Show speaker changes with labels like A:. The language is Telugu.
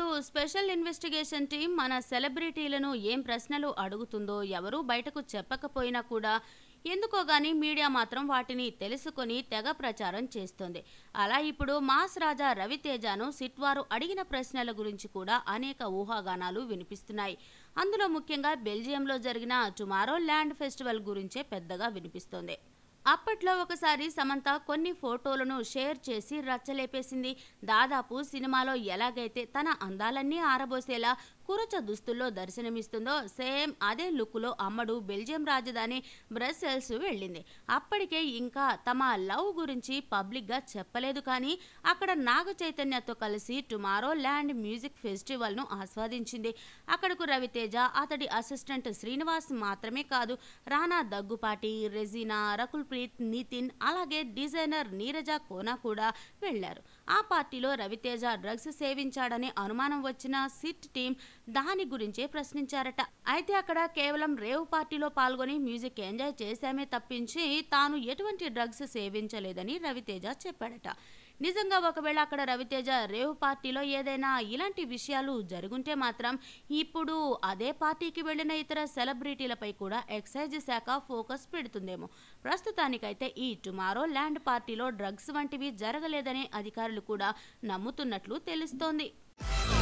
A: స్పెషల్ ఇన్వెస్టిగేషన్ టీం మన సెలబ్రిటీలను ఏం ప్రశ్నలు అడుగుతుందో ఎవరూ బయటకు చెప్పకపోయినా కూడా ఎందుకో గానీ మీడియా మాత్రం వాటిని తెలుసుకొని తెగ ప్రచారం చేస్తోంది అలా ఇప్పుడు మాస్ రాజా రవితేజను సిట్ వారు అడిగిన ప్రశ్నల గురించి కూడా అనేక ఊహాగానాలు వినిపిస్తున్నాయి అందులో ముఖ్యంగా బెల్జియంలో జరిగిన టుమారో ల్యాండ్ ఫెస్టివల్ గురించే పెద్దగా వినిపిస్తోంది అప్పట్లో ఒకసారి సమంత కొన్ని ఫోటోలను షేర్ చేసి రచ్చలేపేసింది దాదాపు సినిమాలో ఎలాగైతే తన అందాలన్నీ ఆరబోసేలా కురచ దుస్తుల్లో దర్శనమిస్తుందో సేమ్ అదే లుక్లో అమ్మడు బెల్జియం రాజధాని బ్రసెల్స్ వెళ్ళింది అప్పటికే ఇంకా తమ లవ్ గురించి పబ్లిక్గా చెప్పలేదు కానీ అక్కడ నాగ చైతన్యతో కలిసి టుమారో ల్యాండ్ మ్యూజిక్ ఫెస్టివల్ను ఆస్వాదించింది అక్కడకు రవితేజ అతడి అసిస్టెంట్ శ్రీనివాస్ మాత్రమే కాదు రానా దగ్గుపాటి రెజీనా రకుల్ ప్రీత్ నితిన్ అలాగే డిజైనర్ నీరజ కోనా కూడా వెళ్లారు ఆ పార్టీలో రవితేజ డ్రగ్స్ సేవించాడనే అనుమానం వచ్చిన సిట్ టీం దాని గురించే ప్రశ్నించారట అయితే అక్కడ కేవలం రేవ్ పార్టీలో పాల్గొని మ్యూజిక్ ఎంజాయ్ చేశామే తప్పించి తాను ఎటువంటి డ్రగ్స్ సేవించలేదని రవితేజ చెప్పాడట నిజంగా ఒకవేళ అక్కడ రవితేజ రేవ్ పార్టీలో ఏదైనా ఇలాంటి విషయాలు జరుగుంటే మాత్రం ఇప్పుడు అదే పార్టీకి వెళ్లిన ఇతర సెలబ్రిటీలపై కూడా ఎక్సైజ్ శాఖ ఫోకస్ పెడుతుందేమో ప్రస్తుతానికైతే ఈ టుమారో ల్యాండ్ పార్టీలో డ్రగ్స్ వంటివి జరగలేదనే అధికారులు కూడా నమ్ముతున్నట్లు తెలుస్తోంది